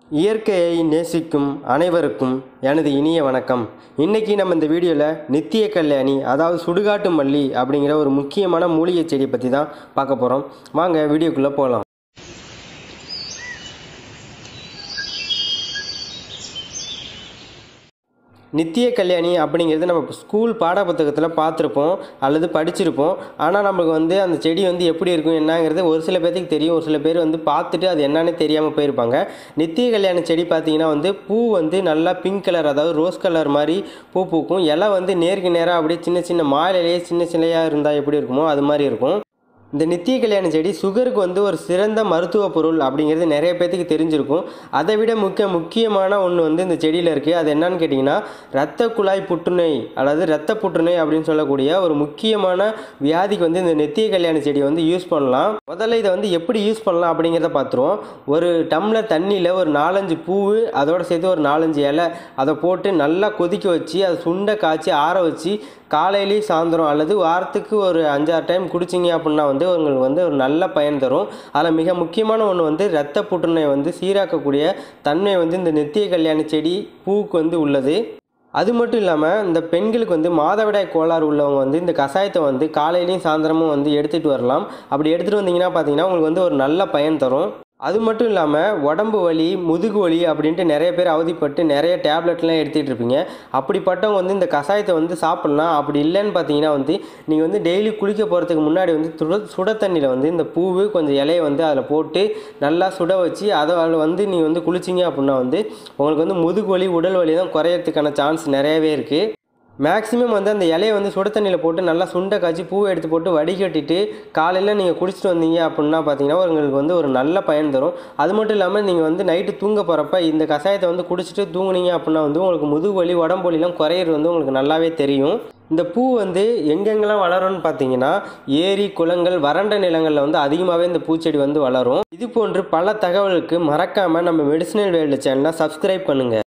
இயற்கையை நேசிக்கும் அனைவருக்கும் எனது இனிய வணக்கம் இன்றைக்கி நம்ம இந்த வீடியோவில் நித்திய கல்யாணி அதாவது சுடுகாட்டு மல்லி அப்படிங்கிற ஒரு முக்கியமான மூலிகை செடியை பற்றி தான் பார்க்க போகிறோம் வாங்க வீடியோக்குள்ளே போகலாம் நித்திய கல்யாணி அப்படிங்கிறது நம்ம ஸ்கூல் பாடப்புத்தகத்தில் பார்த்துருப்போம் அல்லது படிச்சிருப்போம் ஆனால் நமக்கு வந்து அந்த செடி வந்து எப்படி இருக்கும் என்னங்கிறது ஒரு சில பேர்த்துக்கு தெரியும் ஒரு சில பேர் வந்து பார்த்துட்டு அது என்னன்னு தெரியாமல் போயிருப்பாங்க நித்திய கல்யாணி செடி பார்த்தீங்கன்னா வந்து பூ வந்து நல்லா பிங்க் கலர் அதாவது ரோஸ் கலர் மாதிரி பூ பூக்கும் இலை வந்து நேருக்கு நேராக அப்படியே சின்ன சின்ன மாலையிலேயே சின்ன சின்னையாக இருந்தால் எப்படி இருக்குமோ அது மாதிரி இருக்கும் இந்த நித்திய கல்யாண செடி சுகருக்கு வந்து ஒரு சிறந்த மருத்துவ பொருள் அப்படிங்கிறது நிறைய பேர்த்துக்கு தெரிஞ்சிருக்கும் அதை விட முக்கிய முக்கியமான ஒன்று வந்து இந்த செடியில் இருக்குது அது என்னன்னு கேட்டிங்கன்னா இரத்த குழாய் புற்றுநோய் அல்லது இரத்த புற்றுநோய் அப்படின்னு சொல்லக்கூடிய ஒரு முக்கியமான வியாதிக்கு வந்து இந்த நித்திய கல்யாண செடியை வந்து யூஸ் பண்ணலாம் முதல்ல இதை வந்து எப்படி யூஸ் பண்ணலாம் அப்படிங்கிறத பார்த்துருவோம் ஒரு டம்ளர் தண்ணியில் ஒரு நாலஞ்சு பூவு அதோட சேர்த்து ஒரு நாலஞ்சு இலை அதை போட்டு நல்லா கொதிக்க வச்சு அதை சுண்டை காய்ச்சி ஆற வச்சு காலையிலேயும் சாயந்தரம் அல்லது வாரத்துக்கு ஒரு அஞ்சாறு டைம் குடிச்சிங்க அப்படின்னா வந்து உங்களுக்கு வந்து ஒரு நல்ல பயன் தரும் அதில் மிக முக்கியமான ஒன்று வந்து இரத்த புற்றுநோய் வந்து சீராக்கக்கூடிய தன்மை வந்து இந்த நித்திய கல்யாண செடி பூவுக்கு வந்து உள்ளது அது மட்டும் இல்லாமல் இந்த பெண்களுக்கு வந்து மாதவிடாய் கோளாறு உள்ளவங்க வந்து இந்த கஷாயத்தை வந்து காலையிலையும் சாயந்தரமும் வந்து எடுத்துகிட்டு வரலாம் அப்படி எடுத்துகிட்டு வந்தீங்கன்னா பார்த்தீங்கன்னா உங்களுக்கு வந்து ஒரு நல்ல பயன் தரும் அது மட்டும் இல்லாமல் உடம்பு வலி முதுகு வலி அப்படின்ட்டு நிறைய பேர் அவதிப்பட்டு நிறைய டேப்லெட்லாம் எடுத்துகிட்டு இருப்பீங்க அப்படிப்பட்டவங்க வந்து இந்த கஷாயத்தை வந்து சாப்பிட்லாம் அப்படி இல்லைன்னு பார்த்தீங்கன்னா வந்து நீங்கள் வந்து டெய்லி குளிக்க போகிறதுக்கு முன்னாடி வந்து சுட சுட தண்ணியில் வந்து இந்த பூவு கொஞ்சம் இலையை வந்து அதில் போட்டு நல்லா சுட வச்சு அதை அதில் வந்து நீங்கள் வந்து குளிச்சிங்க அப்படின்னா வந்து உங்களுக்கு வந்து முதுகு வலி உடல் வலி தான் குறையறதுக்கான சான்ஸ் நிறையவே இருக்குது மேக்ஸிமம் வந்து அந்த இலையை வந்து சுட தண்ணியில் போட்டு நல்லா சுண்டை காய்ச்சி பூவை எடுத்து போட்டு வடிகட்டிட்டு காலையில் நீங்கள் குடிச்சிட்டு வந்தீங்க அப்படின்னா பார்த்தீங்கன்னா உங்களுக்கு வந்து ஒரு நல்ல பயன் தரும் அது மட்டும் இல்லாமல் நீங்கள் வந்து நைட்டு தூங்க போகிறப்ப இந்த கஷாயத்தை வந்து குடிச்சிட்டு தூங்குனீங்க அப்படின்னா வந்து உங்களுக்கு முதுகு வலி உடம்பு வலிலாம் குறையிறது வந்து உங்களுக்கு நல்லாவே தெரியும் இந்த பூ வந்து எங்கெங்கெல்லாம் வளரும்னு பார்த்தீங்கன்னா ஏரி குளங்கள் வறண்ட நிலங்களில் வந்து அதிகமாகவே இந்த பூச்செடி வந்து வளரும் இது போன்று பல தகவலுக்கு மறக்காமல் நம்ம மெடிசினல் வேல்டு சேனலை சப்ஸ்கிரைப் பண்ணுங்கள்